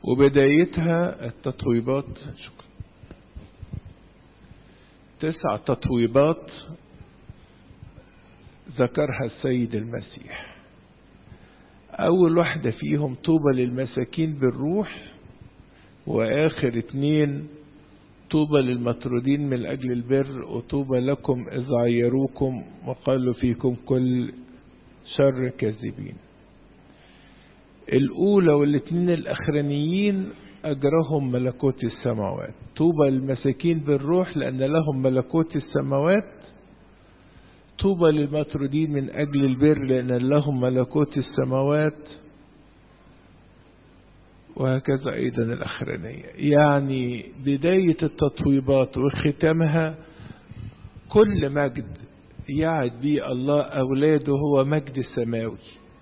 وبدايتها التطويبات شكرا تسع تطويبات ذكرها السيد المسيح أول واحدة فيهم طوبى للمساكين بالروح وآخر اتنين طوبى للمطرودين من أجل البر وطوبى لكم إذ عيروكم وقالوا فيكم كل شر كاذبين الأولى والاتنين الأخرانيين أجرهم ملكوت السماوات طوبى للمساكين بالروح لأن لهم ملكوت السماوات طوبى للمطرودين من أجل البر لأن لهم ملكوت السماوات وهكذا أيضا الأخرانية يعني بداية التطويبات وختامها كل مجد يعد به الله أولاده هو مجد سماوي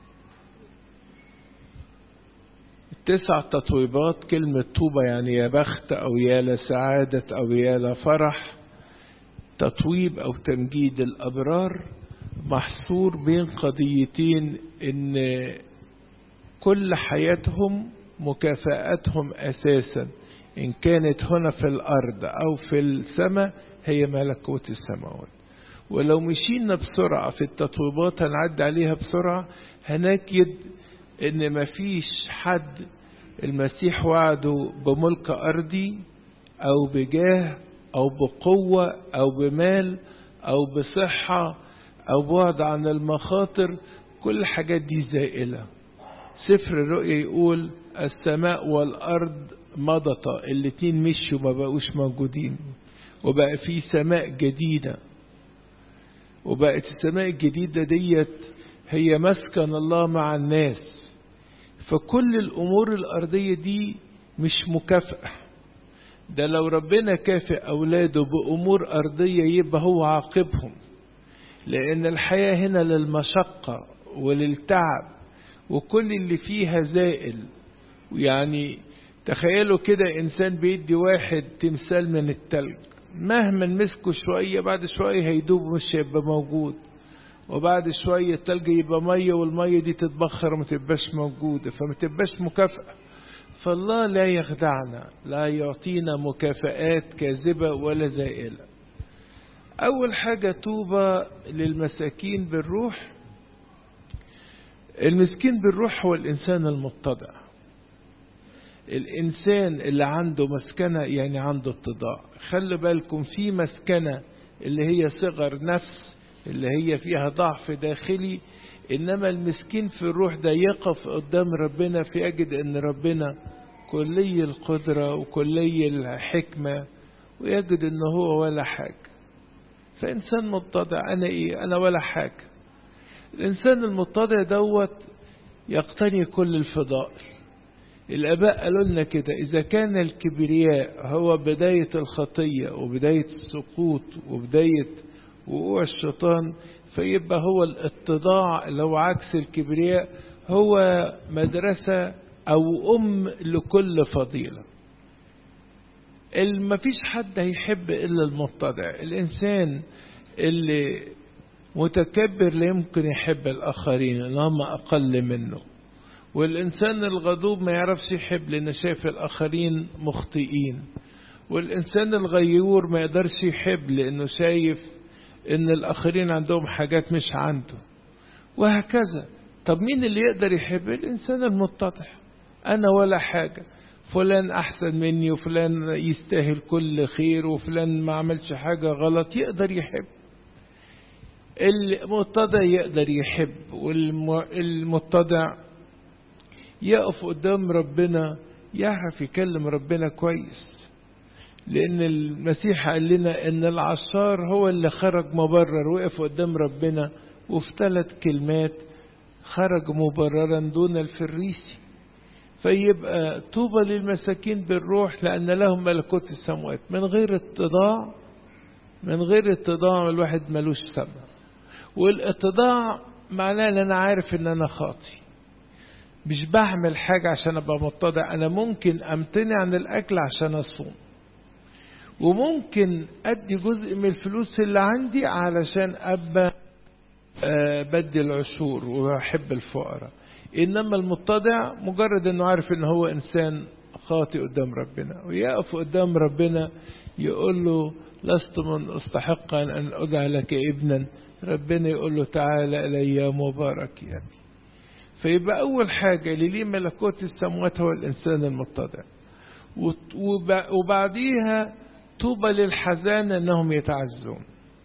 التسع تطويبات كلمة طوبة يعني يا بخت أو يا لسعادة أو يا لفرح تطويب أو تمجيد الأبرار محصور بين قضيتين إن كل حياتهم مكافآتهم أساسا إن كانت هنا في الأرض أو في السماء هي ملكوت السماوات ولو مشينا بسرعة في التطويبات هنعد عليها بسرعة هنجد إن مفيش حد المسيح وعده بملك أرضي أو بجاه أو بقوة أو بمال أو بصحة أو بعد عن المخاطر كل الحاجات دي زائلة سفر الرؤيا يقول السماء والأرض مضتا الاتنين مشوا ما بقوش موجودين وبقى في سماء جديدة وبقت السماء الجديدة ديت هي مسكن الله مع الناس فكل الأمور الأرضية دي مش مكافأة ده لو ربنا كافئ أولاده بأمور أرضية يبقى هو عاقبهم لأن الحياة هنا للمشقة وللتعب وكل اللي فيها زائل يعني تخيلوا كده إنسان بيدي واحد تمثال من التلج مهما مسكه شوية بعد شوية هيدوب مش هيبقى موجود وبعد شوية التلج يبقى مية والمية دي تتبخر وما تبقاش موجودة فما تبقاش مكافأة فالله لا يخدعنا لا يعطينا مكافآت كاذبة ولا زائلة أول حاجة توبة للمساكين بالروح المسكين بالروح هو الإنسان المتضع الإنسان اللي عنده مسكنة يعني عنده اتضاع خلي بالكم في مسكنة اللي هي صغر نفس اللي هي فيها ضعف داخلي إنما المسكين في الروح ده يقف قدام ربنا فيجد إن ربنا كلي القدرة وكلي الحكمة ويجد إن هو ولا حاجة فإنسان متضع أنا إيه أنا ولا حاجة الإنسان المتضع دوت يقتني كل الفضائل الآباء قالوا لنا كده إذا كان الكبرياء هو بداية الخطية وبداية السقوط وبداية وقوع الشيطان فيبقى هو الاتضاع اللي هو عكس الكبرياء هو مدرسة أو أم لكل فضيلة ما فيش حد هيحب إلا المتضع الإنسان اللي متكبر لا يمكن يحب الآخرين اللي هم أقل منه والإنسان الغضوب ما يعرفش يحب لأنه شايف الآخرين مخطئين والإنسان الغيور ما يقدرش يحب لأنه شايف إن الآخرين عندهم حاجات مش عنده وهكذا طب مين اللي يقدر يحب الإنسان المتضح أنا ولا حاجة فلان أحسن مني وفلان يستاهل كل خير وفلان ما عملش حاجة غلط يقدر يحب المتضع يقدر يحب والمتضع يقف قدام ربنا يعرف يكلم ربنا كويس لأن المسيح قال لنا إن العشار هو اللي خرج مبرر وقف قدام ربنا وفي ثلاث كلمات خرج مبررا دون الفريسي فيبقى طوبى للمساكين بالروح لأن لهم ملكوت السماوات من غير اتضاع من غير اتضاع الواحد ملوش سما والاتضاع معناه ان انا عارف ان انا خاطي مش بعمل حاجة عشان ابقى متضع انا ممكن امتنع عن الاكل عشان اصوم وممكن ادي جزء من الفلوس اللي عندي علشان ابقى أه بدي العشور واحب الفقراء انما المتضع مجرد انه عارف ان هو انسان خاطي قدام ربنا ويقف قدام ربنا يقول له لست من استحقا ان ادعى لك ابنا ربنا يقول له تعالى الي يا مبارك يا ابني فيبقى اول حاجه اللي ليه ملكوت السماوات هو الانسان المتضع وبعديها طوبى للحزان انهم يتعزون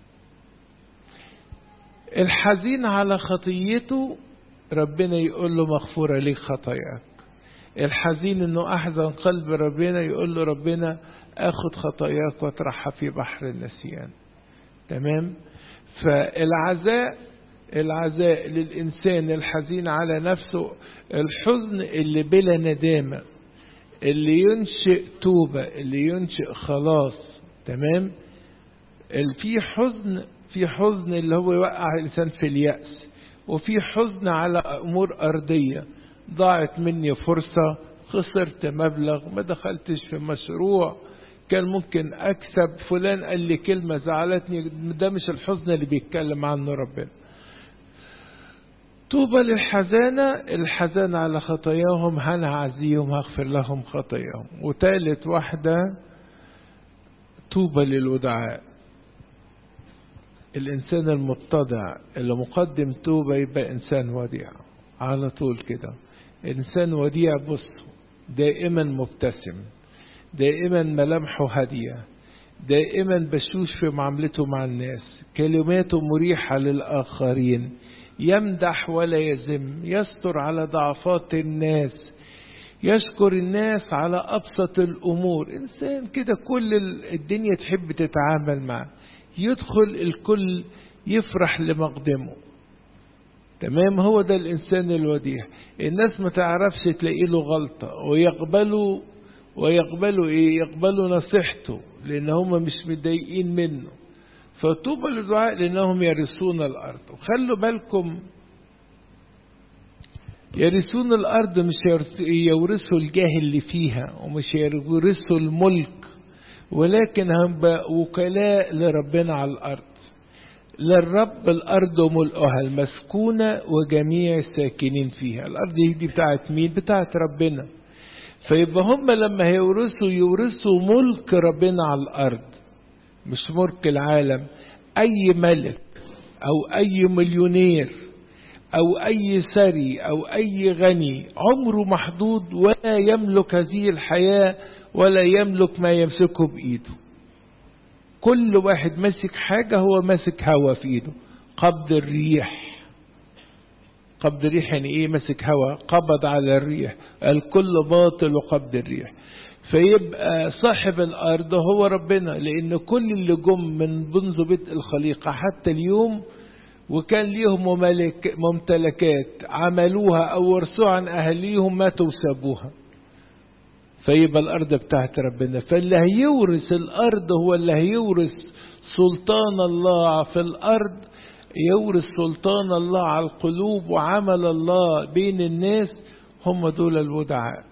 الحزين على خطيته ربنا يقول له مغفورة لك خطاياك الحزين انه احزن قلب ربنا يقول له ربنا اخد خطاياك واطرحها في بحر النسيان تمام فالعزاء العزاء للإنسان الحزين على نفسه الحزن اللي بلا ندامة اللي ينشئ توبة اللي ينشئ خلاص تمام في حزن في حزن اللي هو يوقع الإنسان في اليأس وفي حزن على أمور أرضية ضاعت مني فرصة خسرت مبلغ ما دخلتش في مشروع كان ممكن أكسب فلان قال لي كلمة زعلتني ده مش الحزن اللي بيتكلم عنه ربنا طوبى للحزانة الحزانة على خطاياهم هنعزيهم هغفر لهم خطاياهم وتالت واحدة طوبى للودعاء الإنسان المتضع اللي مقدم توبة يبقى إنسان وديع على طول كده إنسان وديع بص دائما مبتسم دائما ملامحه هادية دائما بشوش في معاملته مع الناس كلماته مريحة للآخرين يمدح ولا يذم يستر على ضعفات الناس يشكر الناس على أبسط الأمور إنسان كده كل الدنيا تحب تتعامل معه يدخل الكل يفرح لمقدمه تمام هو ده الإنسان الوديع الناس ما تعرفش تلاقي له غلطة ويقبلوا ويقبلوا إيه يقبلوا نصيحته لأن هم مش متضايقين منه فطوبى للدعاء لأنهم يرثون الأرض وخلوا بالكم يرثون الأرض مش يورثوا الجاه اللي فيها ومش يورثوا الملك ولكن هم وكلاء لربنا على الأرض للرب الأرض وملؤها المسكونة وجميع الساكنين فيها الأرض دي بتاعت مين بتاعت ربنا فيبقى هم لما هيورثوا يورثوا ملك ربنا على الأرض مش ملك العالم أي ملك أو أي مليونير أو أي ثري أو أي غني عمره محدود ولا يملك هذه الحياة ولا يملك ما يمسكه بإيده كل واحد ماسك حاجة هو ماسك هوا في إيده قبض الريح قبض الريح يعني إيه ماسك هوا قبض على الريح الكل باطل وقبض الريح فيبقى صاحب الأرض هو ربنا لأن كل اللي جم من منذ بدء الخليقة حتى اليوم وكان ليهم مملك ممتلكات عملوها أو ورثوها عن أهليهم ماتوا وسابوها فيبقى الأرض بتاعت ربنا فاللي هيورث الأرض هو اللي هيورث سلطان الله في الأرض يورث سلطان الله على القلوب وعمل الله بين الناس هم دول الودعاء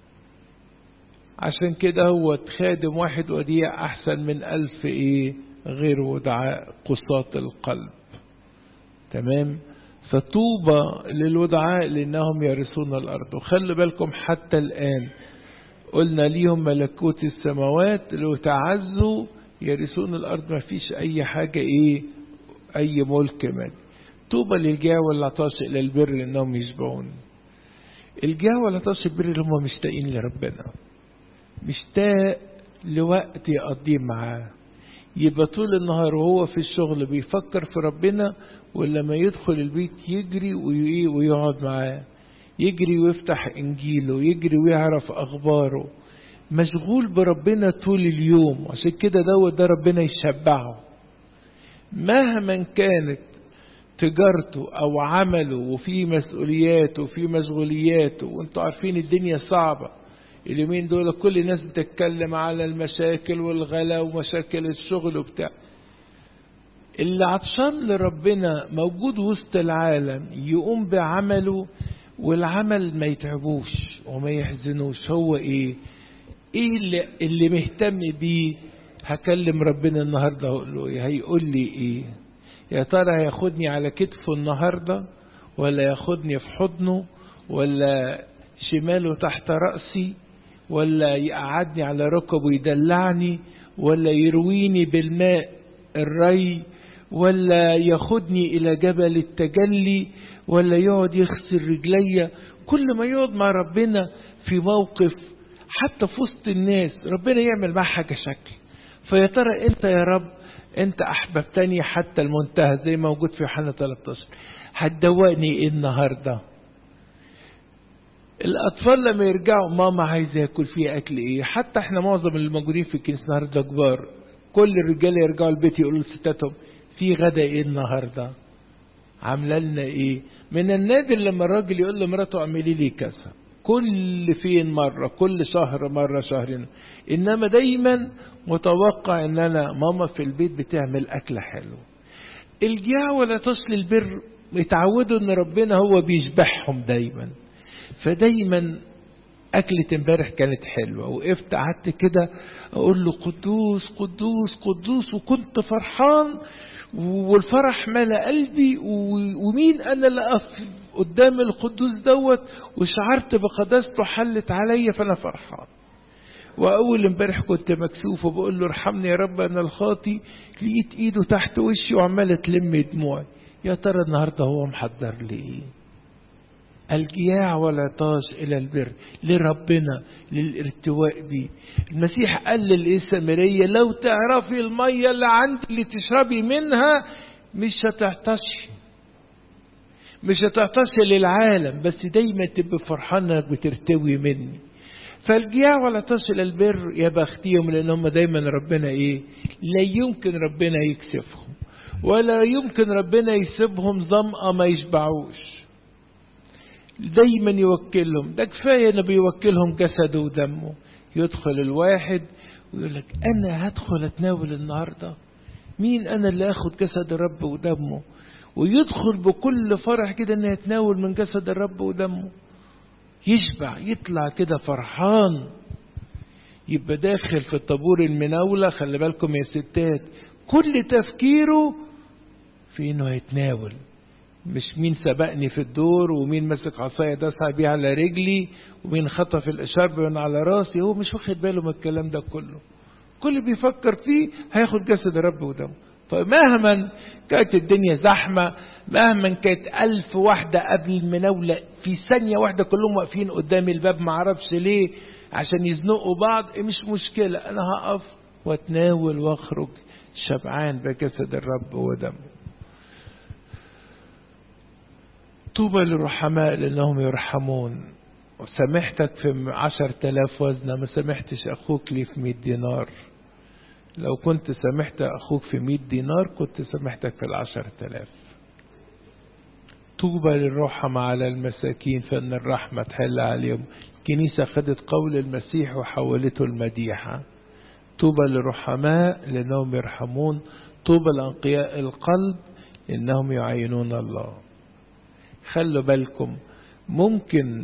عشان كده هو خادم واحد وديع أحسن من ألف إيه غير ودعاء قساط القلب تمام فطوبى للودعاء لأنهم يرثون الأرض وخلوا بالكم حتى الآن قلنا ليهم ملكوت السماوات لو تعزوا يرثون الأرض ما فيش أي حاجة إيه أي ملك مادي طوبى للجاه والعطاش إلى البر لأنهم يشبعون الجاه والعطاش البر اللي هم مشتاقين لربنا مشتاق لوقت يقضيه معاه يبقى طول النهار وهو في الشغل بيفكر في ربنا ولما يدخل البيت يجري ويقعد معاه يجري ويفتح انجيله يجري ويعرف اخباره مشغول بربنا طول اليوم عشان كده دوت ده ربنا يشبعه مهما كانت تجارته او عمله وفي مسؤولياته وفي مشغولياته وانتوا عارفين الدنيا صعبه اليومين دول كل الناس بتتكلم على المشاكل والغلا ومشاكل الشغل وبتاع اللي عطشان لربنا موجود وسط العالم يقوم بعمله والعمل ما يتعبوش وما يحزنوش هو ايه ايه اللي, اللي مهتم بيه هكلم ربنا النهارده هقول له ايه هيقول لي ايه يا ترى هياخدني على كتفه النهارده ولا ياخدني في حضنه ولا شماله تحت رأسي ولا يقعدني على ركبه ويدلعني ولا يرويني بالماء الري ولا ياخدني إلى جبل التجلي ولا يقعد يغسل رجليا كل ما يقعد مع ربنا في موقف حتى في وسط الناس ربنا يعمل معاه حاجة شكل فيا ترى انت يا رب انت احببتني حتى المنتهى زي ما موجود في يوحنا 13 هتدوقني ايه النهارده الاطفال لما يرجعوا ماما عايز ياكل فيه اكل ايه حتى احنا معظم اللي موجودين في الكنيسه النهارده كبار كل الرجاله يرجعوا البيت يقولوا لستاتهم في غدا ايه النهارده عامله لنا ايه من النادر لما الراجل يقول لمراته اعملي لي كذا كل فين مرة كل شهر مرة شهرين إنما دايما متوقع إن أنا ماما في البيت بتعمل أكلة حلوة الجياع ولا تصل البر يتعودوا إن ربنا هو بيشبعهم دايما فدايما أكلة امبارح كانت حلوة وقفت قعدت كده أقول له قدوس قدوس قدوس وكنت فرحان والفرح ملا قلبي ومين أنا اللي أقف قدام القدوس دوت وشعرت بقداسته حلت عليا فأنا فرحان وأول امبارح كنت مكسوف وبقول له ارحمني يا رب أنا الخاطي لقيت إيده تحت وشي وعمالة تلم دموعي يا ترى النهاردة هو محضر لي إيه الجياع والعطاش إلى البر لربنا للارتواء بيه المسيح قال للإسامرية لو تعرفي المية اللي عندي اللي تشربي منها مش هتعطشي مش هتعطشي للعالم بس دايما تبقى فرحانة انك بترتوي مني فالجياع والعطاش إلى البر يا بختيهم لأن هم دايما ربنا إيه لا يمكن ربنا يكسفهم ولا يمكن ربنا يسيبهم ظمأة ما يشبعوش دايما يوكلهم ده كفاية انه بيوكلهم جسده ودمه يدخل الواحد ويقول لك انا هدخل اتناول النهاردة مين انا اللي اخد جسد الرب ودمه ويدخل بكل فرح كده انه يتناول من جسد الرب ودمه يشبع يطلع كده فرحان يبقى داخل في الطابور المناولة خلي بالكم يا ستات كل تفكيره في انه يتناول مش مين سبقني في الدور ومين مسك عصاية داسها بيه على رجلي ومين خطف الإشارب من على راسي هو مش واخد باله من الكلام ده كله كل اللي بيفكر فيه هياخد جسد الرب ودمه فمهما كانت الدنيا زحمة مهما كانت ألف واحدة قبل المناولة في ثانية واحدة كلهم واقفين قدام الباب معرفش ليه عشان يزنقوا بعض مش مشكلة أنا هقف واتناول واخرج شبعان بجسد الرب ودمه طوبى للرحماء لأنهم يرحمون وسامحتك في عشر تلاف وزنة ما سامحتش أخوك لي في مئة دينار لو كنت سامحت أخوك في مئة دينار كنت سامحتك في العشر تلاف طوبى للرحمة على المساكين فإن الرحمة تحل عليهم الكنيسة خدت قول المسيح وحولته المديحة طوبى للرحماء لأنهم يرحمون طوبى لأنقياء القلب لأنهم يعينون الله خلوا بالكم ممكن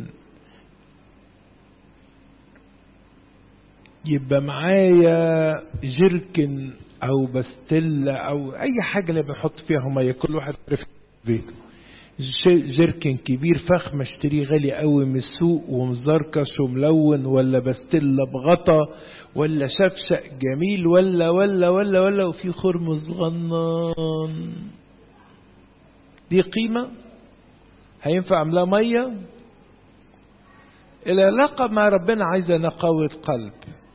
يبقى معايا جركن او بستلة او اي حاجة اللي بنحط فيها مية كل واحد في بيته جركن كبير فخم اشتريه غالي قوي من السوق ومزركش وملون ولا بستلة بغطا ولا شفشق جميل ولا ولا ولا ولا وفي خرم صغنن دي قيمة هينفع املاه ميه العلاقه مع ربنا عايزه نقاوه قلب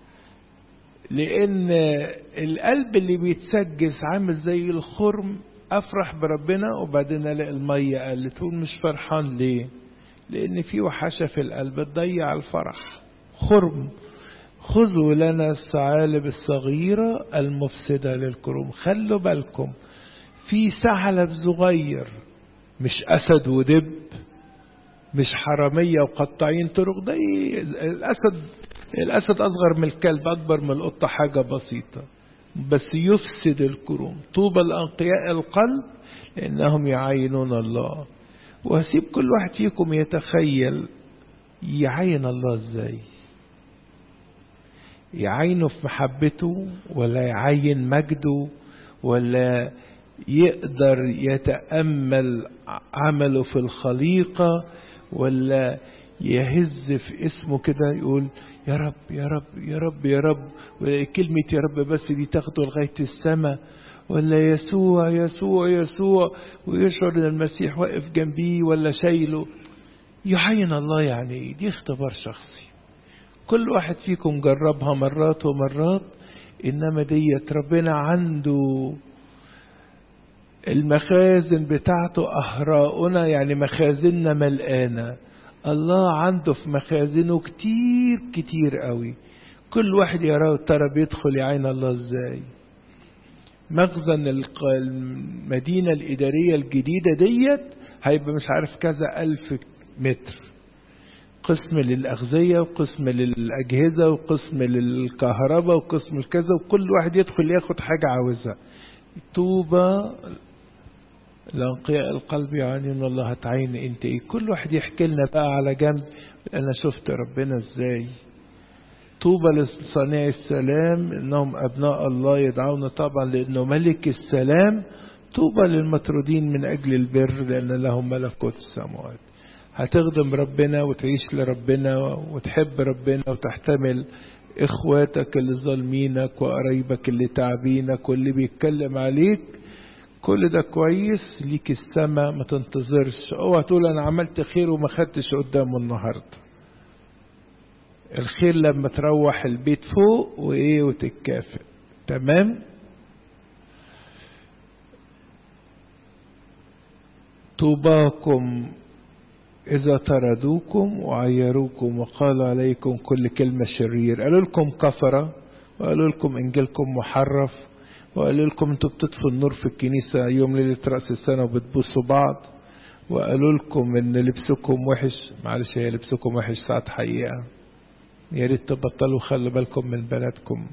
لان القلب اللي بيتسجس عامل زي الخرم افرح بربنا وبعدين الاقي الميه قلت تقول مش فرحان ليه لان في وحشه في القلب تضيع الفرح خرم خذوا لنا الثعالب الصغيرة المفسدة للكروم خلوا بالكم في ثعلب صغير مش أسد ودب مش حرامية وقطاعين طرق ده الأسد الأسد أصغر من الكلب أكبر من القطة حاجة بسيطة بس يفسد الكروم طوبى لأنقياء القلب لأنهم يعاينون الله وهسيب كل واحد فيكم يتخيل يعين الله ازاي يعينه في محبته ولا يعين مجده ولا يقدر يتأمل عمله في الخليقة ولا يهز في اسمه كده يقول يا رب يا رب يا رب يا رب وكلمة يا رب بس دي تاخده لغاية السماء ولا يسوع يسوع يسوع ويشعر ان المسيح واقف جنبيه ولا شايله يعين الله يعني دي اختبار شخصي كل واحد فيكم جربها مرات ومرات انما ديت ربنا عنده المخازن بتاعته اهراؤنا يعني مخازننا ملقانه الله عنده في مخازنه كتير كتير قوي كل واحد يراه ترى بيدخل يعين الله ازاي مخزن المدينة الإدارية الجديدة ديت هيبقى مش عارف كذا ألف متر قسم للأغذية وقسم للأجهزة وقسم للكهرباء وقسم الكذا وكل واحد يدخل ياخد حاجة عاوزها طوبى لانقياء القلب يعني ان الله هتعين انت ايه كل واحد يحكي لنا بقى على جنب انا شفت ربنا ازاي طوبى لصانع السلام انهم ابناء الله يدعون طبعا لانه ملك السلام طوبى للمطرودين من اجل البر لان لهم ملكوت السماوات هتخدم ربنا وتعيش لربنا وتحب ربنا وتحتمل اخواتك اللي ظالمينك وقرايبك اللي تعبينك واللي بيتكلم عليك كل ده كويس ليك السما ما تنتظرش اوعى تقول انا عملت خير وما خدتش قدامه النهارده الخير لما تروح البيت فوق وايه وتتكافئ تمام طوباكم إذا طردوكم وعيروكم وقالوا عليكم كل كلمة شرير قالوا لكم كفرة وقالوا لكم إنجيلكم محرف وقالوا لكم انتوا بتطفوا النور في الكنيسة يوم ليلة رأس السنة وبتبوسوا بعض وقالوا لكم ان لبسكم وحش معلش هي لبسكم وحش ساعة حقيقة يا ريت تبطلوا خلوا بالكم من بناتكم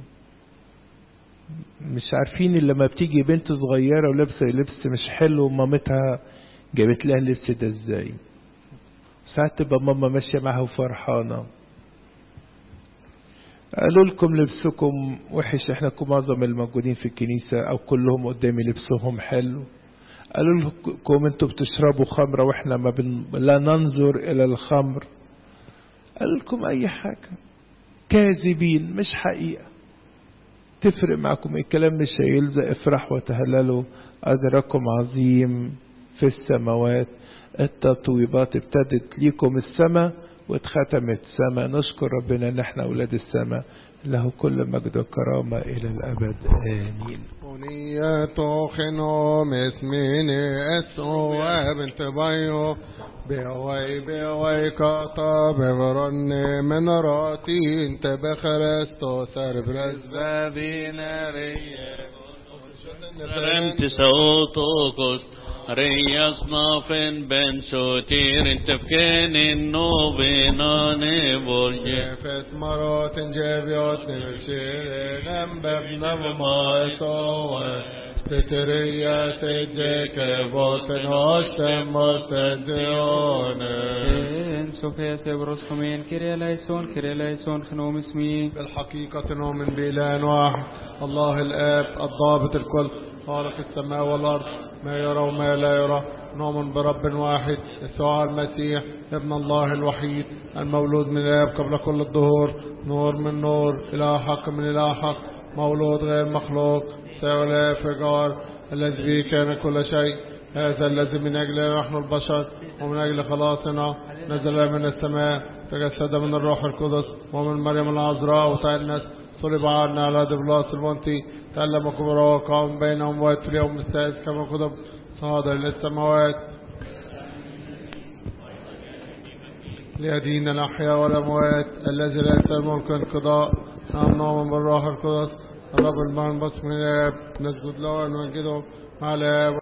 مش عارفين إن لما بتيجي بنت صغيرة ولابسة لبس مش حلو مامتها جابت لها اللبس ده ازاي ساعات تبقى ماما ماشية معاها وفرحانة قالوا لكم لبسكم وحش احنا معظم الموجودين في الكنيسة او كلهم قدامي لبسهم حلو قالوا لكم انتوا بتشربوا خمرة واحنا ما بن... لا ننظر الى الخمر قالوا لكم اي حاجة كاذبين مش حقيقة تفرق معكم الكلام مش هيلزق افرح وتهللوا اجركم عظيم في السماوات التطويبات ابتدت ليكم السماء واتختمت سماء نشكر ربنا ان احنا اولاد السماء له كل مجد وكرامة الى الابد امين أغنية خنوم اسميني اسو بنت بيو بيوي بيوي كاتا ببرني من راتي انت بخرستو سر برزبا بينارية رمت صوتك رياس نافن بن سوتير انت فكين انو بيناني بولجي فس مرات جابيوت نمشير نمبب نمما سوى تتريا سجيك بوتن هاشتم مستديون سوفيا سيبروس خمين كريا لايسون كريا لايسون خنوم اسمي بالحقيقة نؤمن بإله واحد الله الآب الضابط الكل خالق السماء والأرض ما يرى وما لا يرى نؤمن برب واحد يسوع المسيح ابن الله الوحيد المولود من الآب قبل كل الظهور نور من نور إله حق من إله حق مولود غير مخلوق سوى لا فجار الذي به كان كل شيء هذا الذي من أجله نحن البشر ومن أجل خلاصنا نزل من السماء تجسد من الروح القدس ومن مريم العذراء وتأنس صلب عنا على دبلاس المنتي تألم كبرى وقام بين أموات في اليوم السادس كما كتب صادر للسماوات ليدين الأحياء والأموات الذي لا يسأل ملك انقضاء نعم نؤمن بالروح القدس الرب المنبس من الآب نسجد له ونمجده على